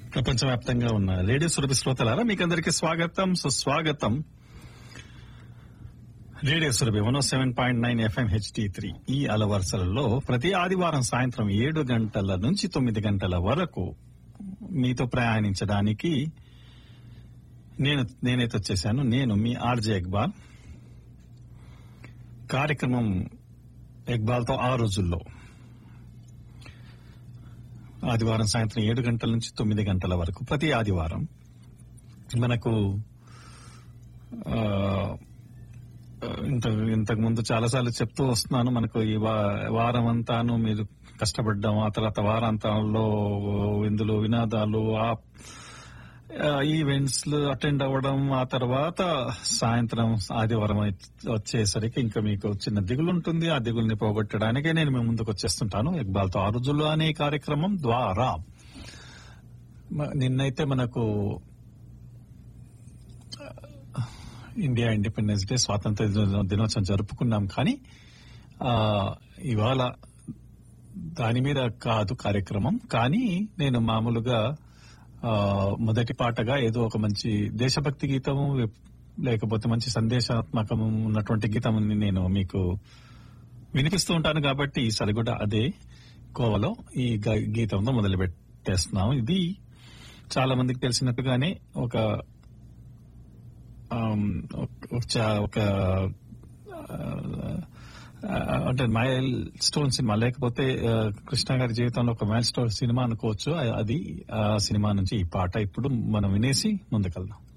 ప్రపంచవ్యాప్తంగా ఉన్న రేడియో సురభి శ్రోతలారా మీకందరికీ స్వాగతం సుస్వాగతం radio Surabhi one seven point nine FM HD three ఈ అలవరుసలలో ప్రతి ఆదివారం సాయంత్రం ఏడు గంటల నుంచి తొమ్మిది గంటల వరకు మీతో ప్రయాణించడానికి నేను నేనైతే వచ్చేసాను నేను మీ ఆర్జే ఇక్బాల్ కార్యక్రమం ఇక్బాల్తో ఆ రోజుల్లో ఆదివారం సాయంత్రం ఏడు గంటల నుంచి తొమ్మిది గంటల వరకు ప్రతి ఆదివారం మనకు ఆ, ఇంత ఇంతకు ముందు చాలాసార్లు చెప్తూ వస్తున్నాను మనకు ఈ వా- వారం అంతాను మీరు కష్టపడ్డాం ఆ తర్వాత వారాంతంలో ఇందులో వినాదాలు ఆ ఈవెంట్స్ అటెండ్ అవ్వడం ఆ తర్వాత సాయంత్రం ఆదివారం అయి- వచ్చేసరికి ఇంకా మీకు చిన్న దిగులు ఉంటుంది ఆ దిగుల్ని పోగొట్టడానికే నేను మీ ముందుకు వచ్చేస్తుంటాను ఇక్బాల్తో ఆ రోజుల్లో అనే కార్యక్రమం ద్వారా మ- నిన్నైతే మనకు ఇండియా ఇండిపెండెన్స్ డే స్వాతంత్ర దినో- దినోత్సవం జరుపుకున్నాం కానీ ఆ ఇవాళ దాని మీద కాదు కార్యక్రమం కానీ నేను మామూలుగా ఆ, మొదటి పాటగా ఏదో ఒక మంచి దేశభక్తి గీతము లేకపోతే మంచి సందేశాత్మకము ఉన్నటువంటి గీతం నేను మీకు వినిపిస్తూ ఉంటాను కాబట్టి ఈసారి కూడా అదే కోవలో ఈ గ- గీతంతో మొదలు పెట్టేస్తున్నాం ఇది చాలా మందికి తెలిసినట్టుగానే ఒక ఆమ్, ఒక- ఒక చా- ఒక ఆ, అంటే మైల్ స్టోన్ సినిమా లేకపోతే ఆ, కృష్ణ గారి జీవితంలో ఒక మైల్ స్టోన్ సినిమా అనుకోవచ్చు ఆ- అది ఆ సినిమా నుంచి ఈ పాట ఇప్పుడు మనం వినేసి ముందుకెళ్దాం